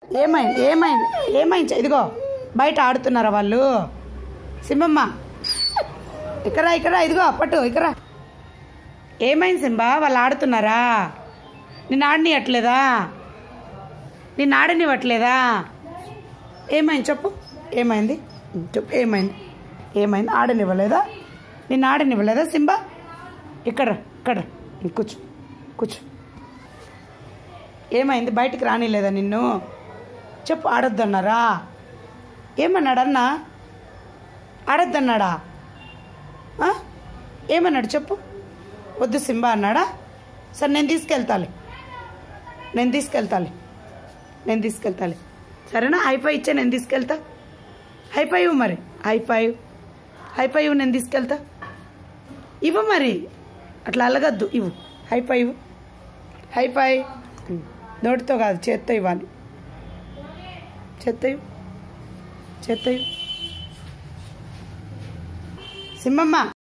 ఏమైంది ఏమైంది ఏమైంది ఇదిగో బయట ఆడుతున్నారా వాళ్ళు సింబమ్మ ఇక్కడ ఇక్కడ ఇదిగో పట్టు ఇక్కడ ఏమైంది సింబా వాళ్ళు ఆడుతున్నారా నిన్ను ఆడనియట్లేదా నిన్ను ఆడనివ్వట్లేదా ఏమైంది చెప్పు ఏమైంది చెప్పు ఏమైంది ఏమైంది ఆడనివ్వలేదా నిన్ను ఆడనివ్వలేదా సింబా ఇక్కడ ఇక్కడ కూర్చో కూర్చో ఏమైంది బయటికి రానిలేదా నిన్ను చెప్పు ఆడొద్దన్నారా ఏమన్నాడన్నా ఆడొద్దన్నాడా ఆ? ఏమన్నాడు చెప్పు వద్దు సింబా అన్నాడా సరే నేను తీసుకెళ్తాలే నేను తీసుకెళ్తాలే నేను తీసుకెళ్తాలే సరేనా హైఫై ఇచ్చే నేను తీసుకెళ్తా హైఫై ఇవ్వు మరి హైఫై హైఫై ఇవ్వు నేను తీసుకెళ్తా ఇవ్వు మరి అట్లా అలగద్దు ఇవ్వు హైఫై ఇవ్వు హైఫై నోటితో కాదు చేత్తో ఇవ్వాలి చేత్తో ఇవ్వు చేత్తో ఇవ్వు సింహమ్మ